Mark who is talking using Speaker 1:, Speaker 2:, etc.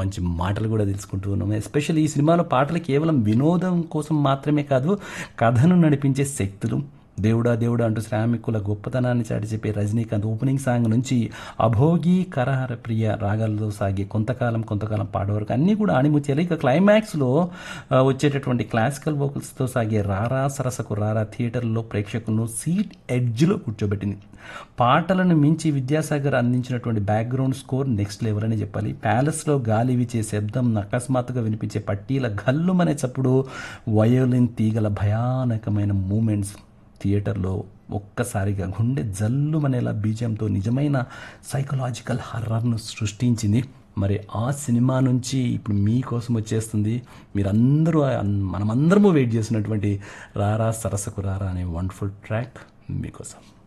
Speaker 1: మంచి మాటలు కూడా తెలుసుకుంటూ ఉన్నాం ఎస్పెషల్లీ ఈ సినిమాలో పాటలు కేవలం వినోదం కోసం మాత్రమే కాదు కథను నడిపించే శక్తులు దేవుడా దేవుడా అంటూ శ్రామికుల గొప్పతనాన్ని చాటి చెప్పే రజనీకాంత్ ఓపెనింగ్ సాంగ్ నుంచి అభోగి కరహర ప్రియ రాగాలతో సాగే కొంతకాలం కొంతకాలం పాట వరకు అన్నీ కూడా ఆణిముచ్చారు ఇక క్లైమాక్స్లో ఆ, వచ్చేటటువంటి క్లాసికల్ వోకల్స్తో సాగే రారా సరసకు రారా థియేటర్లో ప్రేక్షకులను సీట్ ఎడ్జ్లో కూర్చోబెట్టింది పాటలను మించి విద్యాసాగర్ అందించినటువంటి బ్యాక్గ్రౌండ్ స్కోర్ నెక్స్ట్ లెవెల్ అని చెప్పాలి ప్యాలెస్లో గాలి వీచే శబ్దం అకస్మాత్తుగా వినిపించే పట్టీల గల్లుమనే చప్పుడు వయోలిన్ తీగల భయానకమైన మూమెంట్స్ థియేటర్లో ఒక్కసారిగా గుండె జల్లుమనేలా బీజంతో నిజమైన సైకలాజికల్ హర్రర్ను సృష్టించింది మరి ఆ సినిమా నుంచి ఇప్పుడు మీకోసం వచ్చేస్తుంది మీరందరూ మనమందరము వెయిట్ చేసినటువంటి రారా సరసకు రారా అనే వండర్ఫుల్ ట్రాక్ మీకోసం